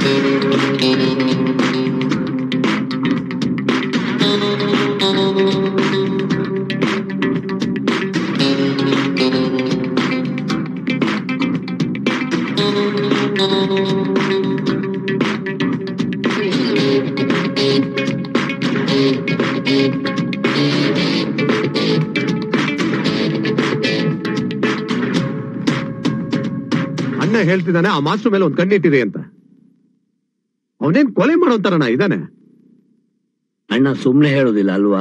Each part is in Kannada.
ಅಣ್ಣ ಹೇಳ್ತಿದ್ದಾನೆ ಆ ಮಾಸ್ಟರ್ ಮೇಲೆ ಒಂದ್ ಕಣ್ಣಿಟ್ಟಿರಿ ಅಂತ ಅವನೇನ್ ಕೊಲೆ ಮಾಡೋಂತಾರಣ ಇದಾನೆ ಅಣ್ಣ ಸುಮ್ನೆ ಹೇಳೋದಿಲ್ಲ ಅಲ್ವಾ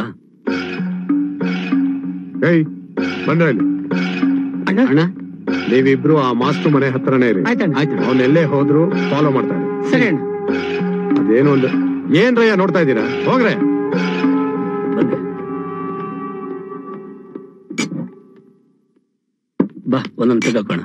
ಏಯ್ ಬಂದ್ರ ಇಲ್ಲಿ ಅಣ್ಣ ನೀವಿಬ್ರು ಆ ಮಾಸ್ಟರ್ ಮನೆ ಹತ್ರನೇ ಇರಿ ಆಯ್ತಣ್ಣ ಆಯ್ತು ಅವನೆಲ್ಲೇ ಹೋದ್ರು ಫಾಲೋ ಮಾಡ್ತಾರೆ ಸರಿ ಅಣ್ಣ ಅದೇನು ಒಂದು ಏನ್ರಯ್ಯ ನೋಡ್ತಾ ಇದ್ದೀರಾ ಹೋಗ್ರೆ ಬಂದೆ ಬಾ ಒಂದೊಂದು ತೆಗೋಣ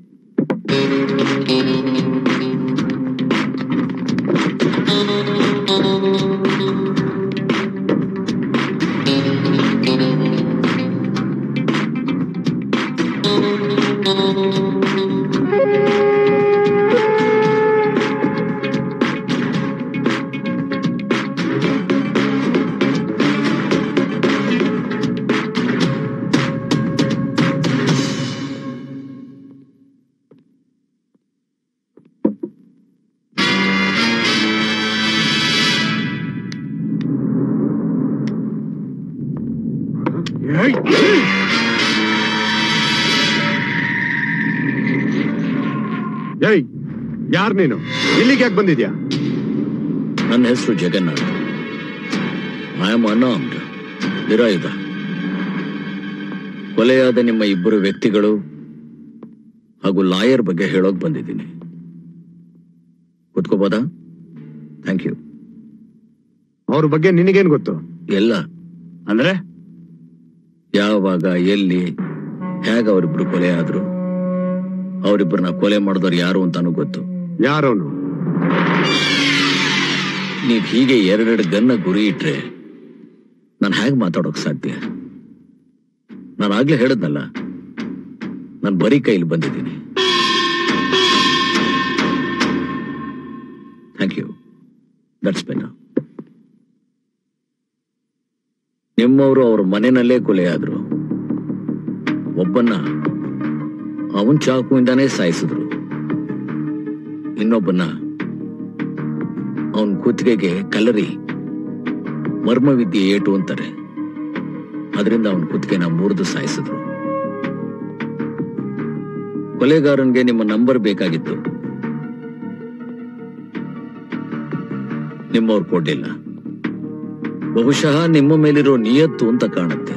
ಏಯ್ ಯಾರ್ ನೀನು ಇಲ್ಲಿಗೆ ಯಾಕೆ ಬಂದಿದ್ಯಾ ನನ್ನ ಹೆಸರು ಜಗನ್ನಾಥ್ ಐ ಆಮ್ ಅನಾಮ್ಡ್ ನಿರಾಯುಧ ಕೊಲೆಯಾದ ನಿಮ್ಮ ಇಬ್ಬರು ವ್ಯಕ್ತಿಗಳು ಹಾಗೂ ಲಾಯರ್ ಬಗ್ಗೆ ಹೇಳೋಕ್ ಬಂದಿದ್ದೀನಿ ಕೂತ್ಕೋಬೋದಾ ಥ್ಯಾಂಕ್ ಯು ಅವ್ರ ಬಗ್ಗೆ ನಿನಗೇನ್ ಗೊತ್ತು ಎಲ್ಲ ಅಂದ್ರೆ ಯಾವಾಗ ಎಲ್ಲಿ ಹೇಗ ಅವರಿಬ್ರು ಕೊಲೆ ಆದ್ರು ಅವರಿಬ್ಬರನ್ನ ಕೊಲೆ ಮಾಡಿದವ್ರು ಯಾರು ಅಂತಾನು ಗೊತ್ತು ಯಾರೋನು ನೀವ್ ಹೀಗೆ ಎರಡೆರಡು ಗನ್ನ ಗುರಿ ಇಟ್ರೆ ನಾನು ಹೇಗೆ ಮಾತಾಡೋಕ್ ಸಾಧ್ಯ ನಾನು ಆಗ್ಲೇ ಹೇಳದ್ನಲ್ಲ ನಾನು ಬರೀ ಕೈಲಿ ಬಂದಿದ್ದೀನಿ ಥ್ಯಾಂಕ್ ಯು ದಟ್ಸ್ ಬೆಟರ್ ನಿಮ್ಮವರು ಅವ್ರ ಮನೆಯಲ್ಲೇ ಕೊಲೆಯಾದ್ರು ಒಬ್ಬನ್ನ ಅವನ್ ಚಾಕುವಿಂದಾನೇ ಸಾಯಿಸಿದ್ರು ಇನ್ನೊಬ್ಬನ್ನ ಅವನ್ ಕುತ್ತಿಗೆಗೆ ಕಲರಿ ಮರ್ಮವಿದ್ಯೆ ಏಟು ಅಂತಾರೆ ಅದರಿಂದ ಅವನ್ ಕುತ್ತಿಗೆನ ಮುರಿದು ಸಾಯಿಸಿದ್ರು ಕೊಲೆಗಾರನ್ಗೆ ನಿಮ್ಮ ನಂಬರ್ ಬೇಕಾಗಿತ್ತು ನಿಮ್ಮವ್ರು ಕೊಡ್ಲಿಲ್ಲ ಬಹುಶಃ ನಿಮ್ಮ ಮೇಲಿರೋ ನಿಯತ್ತು ಅಂತ ಕಾಣುತ್ತೆ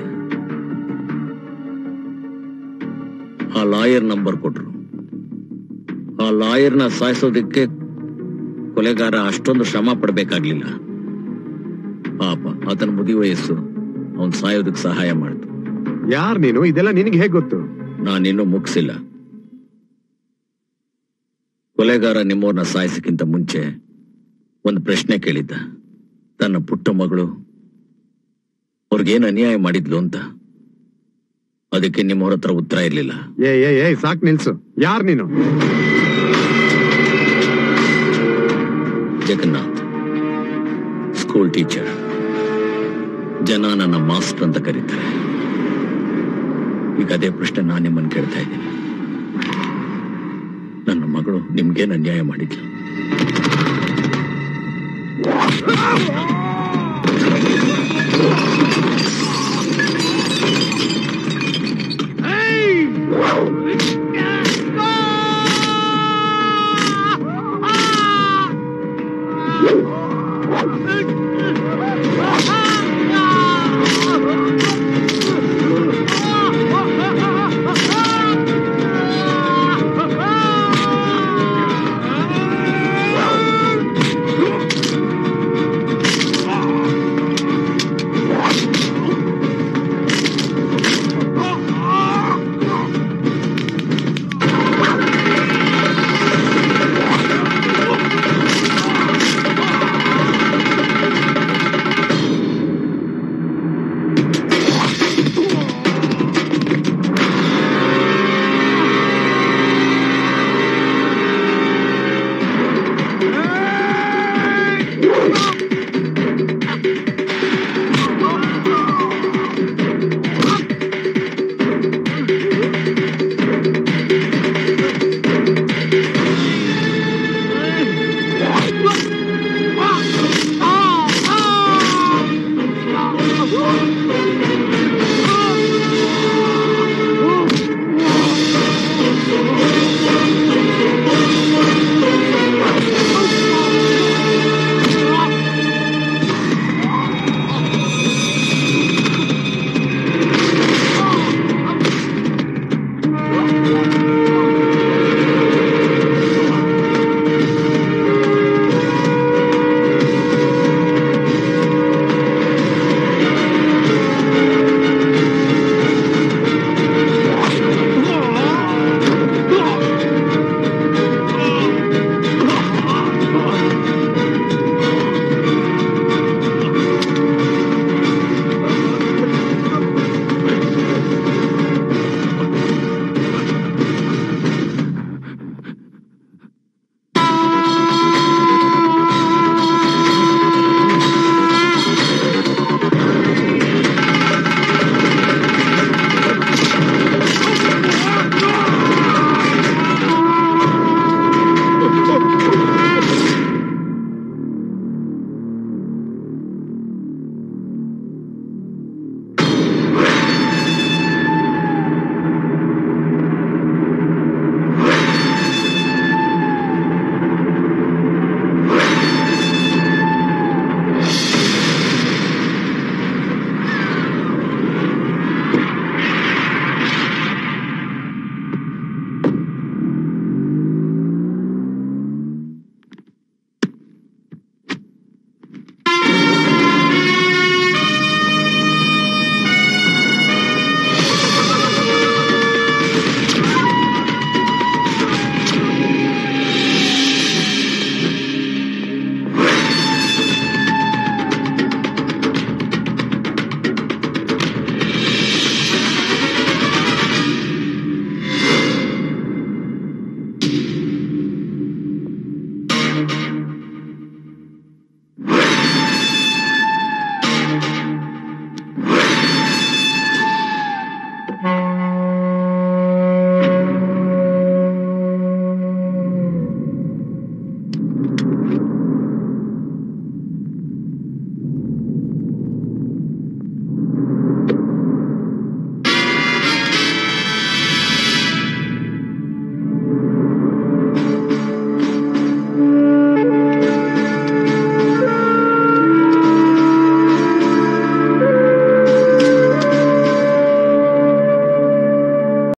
ಆ ಲಾಯರ್ ನಂಬರ್ ಕೊಟ್ರು ಆ ಲಾಯರ್ನ ಸಾಯಿಸೋದಕ್ಕೆ ಕೊಲೆಗಾರ ಅಷ್ಟೊಂದು ಶ್ರಮ ಪಡಬೇಕಾಗ್ಲಿಲ್ಲ ಪಾಪ ಆತನ ಮುದಿ ವಯಸ್ಸು ಅವನ್ ಸಾಯೋದಕ್ಕೆ ಸಹಾಯ ಮಾಡ್ತು ಯಾರ್ ನೀನು ಇದೆಲ್ಲ ನಿನಗೆ ಹೇಗ್ ಗೊತ್ತು ನಾನಿನ್ನೂ ಮುಗಿಸಿಲ್ಲ ಕೊಲೆಗಾರ ನಿಮ್ಮವ್ರನ್ನ ಸಾಯಿಸಕ್ಕಿಂತ ಮುಂಚೆ ಒಂದು ಪ್ರಶ್ನೆ ಕೇಳಿದ್ದ ತನ್ನ ಪುಟ್ಟ ಮಗಳು ಅವ್ರಿಗೇನು ಅನ್ಯಾಯ ಮಾಡಿದ್ಲು ಅಂತ ಅದಕ್ಕೆ ನಿಮ್ಮವ್ರ ಹತ್ರ ಉತ್ತರ ಇರ್ಲಿಲ್ಲ ಏ ಏ ಏ ಸಾಕ್ ನಿಲ್ಸು ಯಾರ್ ನೀನು ಜಗನ್ನಾಥ್ ಸ್ಕೂಲ್ ಟೀಚರ್ ಜನ ನನ್ನ ಮಾಸ್ಟರ್ ಅಂತ ಕರೀತಾರೆ ಈಗ ಅದೇ ಪ್ರಶ್ನೆ ನಾನು ನಿಮ್ಮನ್ನು ಕೇಳ್ತಾ ಇದ್ದೀನಿ ನನ್ನ ಮಗಳು ನಿಮ್ಗೇನು ಅನ್ಯಾಯ ಮಾಡಿದ್ಲು